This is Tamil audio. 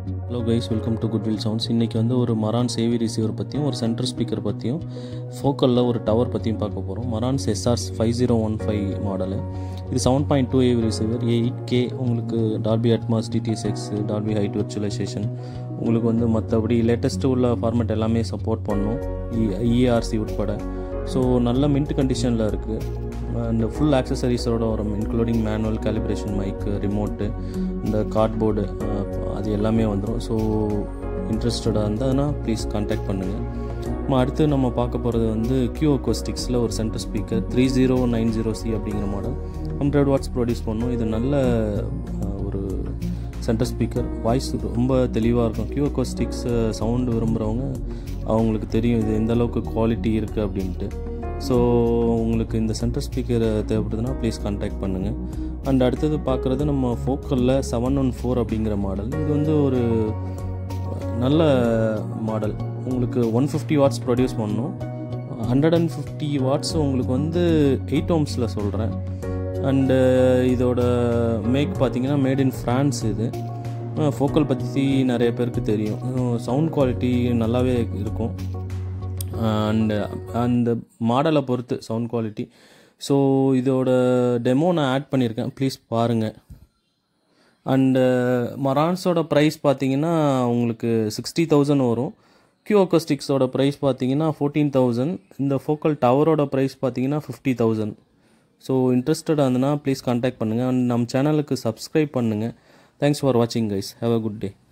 hello guys welcome to Goodwill Sounds இன்றைக்கி வந்து ஒரு மரான் சேவி ரிசீவர் பற்றியும் ஒரு சென்டர் ஸ்பீக்கர் பற்றியும் ஃபோக்கலில் ஒரு டவர் பற்றியும் பார்க்க போகிறோம் Marantz SR five zero one five model இது seven point two AV receiver eight K உங்களுக்கு Dolby Atmos DTS X Dolby height virtualization உங்களுக்கு வந்து மற்றபடி லேட்டஸ்ட்டு உள்ள ஃபார்மேட் எல்லாமே சப்போர்ட் பண்ணும் இஏஆர்சி உட்பட ஸோ நல்ல மின்ட் கண்டிஷனில் இருக்குது அண்ட் ஃபுல் ஆக்சசரிஸோட வரும் including manual calibration mic remote இந்த கார்ட்போர்டு அது எல்லாமே வந்துடும் ஸோ இன்ட்ரெஸ்டடாக இருந்ததுன்னா ப்ளீஸ் கான்டாக்ட் பண்ணுங்கள் நம்ம அடுத்து நம்ம பார்க்க போகிறது வந்து கியூ அக்கோஸ்டிக்ஸில் ஒரு centre speaker three zero nine zero C அப்படிங்கிற மாடல் ஹண்ட்ரட் வாட்ஸ் ப்ரொடியூஸ் பண்ணும் இது நல்ல ஒரு சென்டர் ஸ்பீக்கர் வாய்ஸ் ரொம்ப தெளிவாக இருக்கும் கியூ அக்கோஸ்டிக்ஸ் சவுண்டு விரும்புகிறவங்க அவங்களுக்கு தெரியும் இது எந்த அளவுக்கு குவாலிட்டி இருக்குது அப்படின்ட்டு ஸோ உங்களுக்கு இந்த சென்டர் ஸ்பீக்கர் தேவைப்படுதுன்னா ப்ளீஸ் கான்டாக்ட் பண்ணுங்கள் அண்ட் அடுத்தது பார்க்குறது நம்ம ஃபோக்கலில் செவன் ஒன் ஃபோர் அப்படிங்கிற மாடல் இது வந்து ஒரு நல்ல மாடல் உங்களுக்கு ஒன் ஃபிஃப்டி வாட்ஸ் ப்ரொடியூஸ் பண்ணணும் ஹண்ட்ரட் அண்ட் ஃபிஃப்டி வாட்ஸ் உங்களுக்கு வந்து எயிட் ஓம்ஸில் சொல்கிறேன் அண்டு இதோட மேக் பார்த்தீங்கன்னா மேட் இன் ஃப்ரான்ஸ் இது ஃபோக்கல் பற்றி நிறைய பேருக்கு தெரியும் சவுண்ட் குவாலிட்டி நல்லாவே இருக்கும் அண்டு அந்த மாடலை பொறுத்து சவுண்ட் குவாலிட்டி ஸோ இதோட டெமோ நான் ஆட் பண்ணியிருக்கேன் ப்ளீஸ் பாருங்கள் அண்டு மரான்ஸோட ப்ரைஸ் பார்த்தீங்கன்னா உங்களுக்கு சிக்ஸ்டி தௌசண்ட் வரும் கியூஓகோஸ்டிக்ஸோட ப்ரைஸ் பார்த்தீங்கன்னா ஃபோர்டீன் தௌசண்ட் இந்த ஃபோக்கல் டவரோட ப்ரைஸ் பார்த்தீங்கன்னா ஃபிஃப்டி தௌசண்ட் ஸோ இன்ட்ரெஸ்டடாக இருந்ததுன்னா ப்ளீஸ் கான்டாக்ட் பண்ணுங்கள் அண்ட் நம்ம சேனலுக்கு சப்ஸ்கிரைப் பண்ணுங்கள் தேங்க்ஸ் ஃபார் வாட்சிங் guys have a good day